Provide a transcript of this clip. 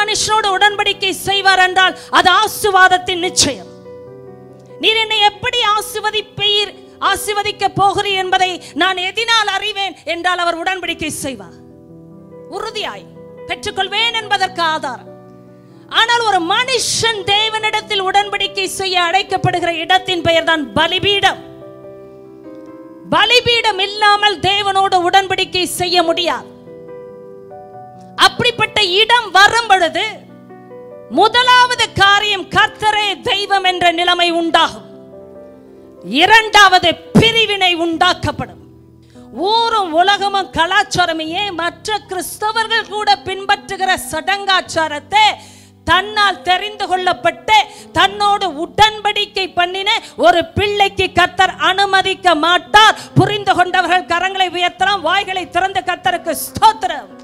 மனுஷனோடு உடன்படிக்கை செய்வார் என்றால் அது ஆசுவாதத்தின் நிச்சயம் நீர் என்னை எப்படி ஆசிர்வதிப்பீர் ஆசிர்வதிக்க போகிறீர் என்பதை நான் எதினால் அறிவேன் என்றால் அவர் உடன்படிக்கை செய்வார் உறுதியாய் பெற்றுக்கொள்வேன் என்பதற்கு ஆதாரம் ஆனால் ஒரு மனுஷன் தேவனிடத்தில் உடன்படிக்கை செய்ய அழைக்கப்படுகிற இடத்தின் பெயர்தான் பலிபீடம் பலிபீடம் இல்லாமல் தேவனோடு உடன்படிக்கை செய்ய முடியாது அப்படிப்பட்ட இடம் வரும் பொழுது முதலாவது காரியம் கர்த்தரே தெய்வம் என்ற நிலைமை உண்டாகும் இரண்டாவது பிரிவினை உண்டாக்கப்படும் ஊரும் உலகமும் கலாச்சாரமும் ஏன் மற்ற கிறிஸ்தவர்கள் கூட பின்பற்றுகிற சடங்காச்சாரத்தை தன்னால் தெரிந்து கொள்ளப்பட்டு தன்னோடு உடன்படிக்கை பண்ணின ஒரு பிள்ளைக்கு கத்தர் அனுமதிக்க மாட்டார் புரிந்து கொண்டவர்கள் கரங்களை உயர்த்தலாம் வாய்களை திறந்து கத்தருக்கு ஸ்தோத்திரம்